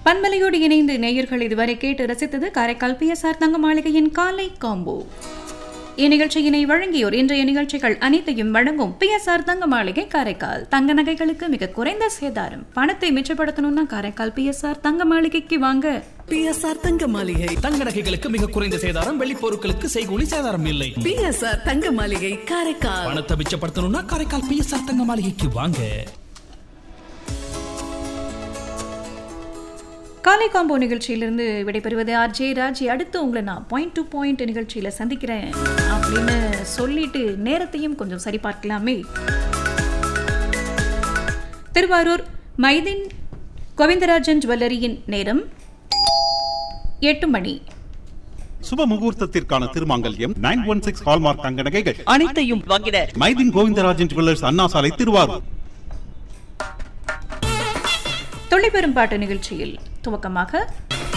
பன்மலையோடு இணைந்து நேயர்கள் இதுவரை கேட்டு ரசித்தது காரைக்கால் பிஎஸ்ஆர் தங்க மாளிகையின் காலை காம்போ இந்நிகழ்ச்சியினை வழங்கியோர் இன்றைய நிகழ்ச்சிகள் அனைத்தையும் வழங்கும் பிஎஸ்ஆர் தங்க மாளிகை காரைக்கால் தங்க நகைகளுக்கு மிக குறைந்த சேதாரம் பணத்தை மிச்சப்படுத்தணும்னா காரைக்கால் பிஎஸ்ஆர் தங்க மாளிகைக்கு வாங்க பிஎஸ்ஆர் தங்க மாளிகை தங்க நகைகளுக்கு மிக குறைந்த சேதாரம் வெள்ளி பொருட்களுக்கு செய்கூலி சேதாரம் இல்லை பிஎஸ்ஆர் தங்க மாளிகை காரைக்கால் பணத்தை மிச்சப்படுத்தணும்னா காரைக்கால் பிஎஸ்ஆர் தங்க மாளிகைக்கு வாங்க காலை காம்போ நிகழ்ச்சியிலிருந்து விடைபெறுவது ஆர் ஜே ராஜி அடுத்து உங்களை நான் பாயிண்ட் டு பாயிண்ட் நிகழ்ச்சியில் சந்திக்கிறேன் அப்படின்னு சொல்லிட்டு நேரத்தையும் கொஞ்சம் சரிபார்க்கலாமே திருவாரூர் மைதின் கோவிந்தராஜன் ஜுவல்லரியின் நேரம் எட்டு மணி சுப முகூர்த்தத்திற்கான திருமாங்கல்யம் நைன் ஒன் சிக்ஸ் ஹால்மார்க் தங்க நகைகள் அனைத்தையும் வாங்கிட மைதின் கோவிந்தராஜன் ஜுவல்லர்ஸ் அண்ணா சாலை திருவாரூர் தொழிற்பெரும் பாட்டு நிகழ்ச்சியில் துவக்கமாக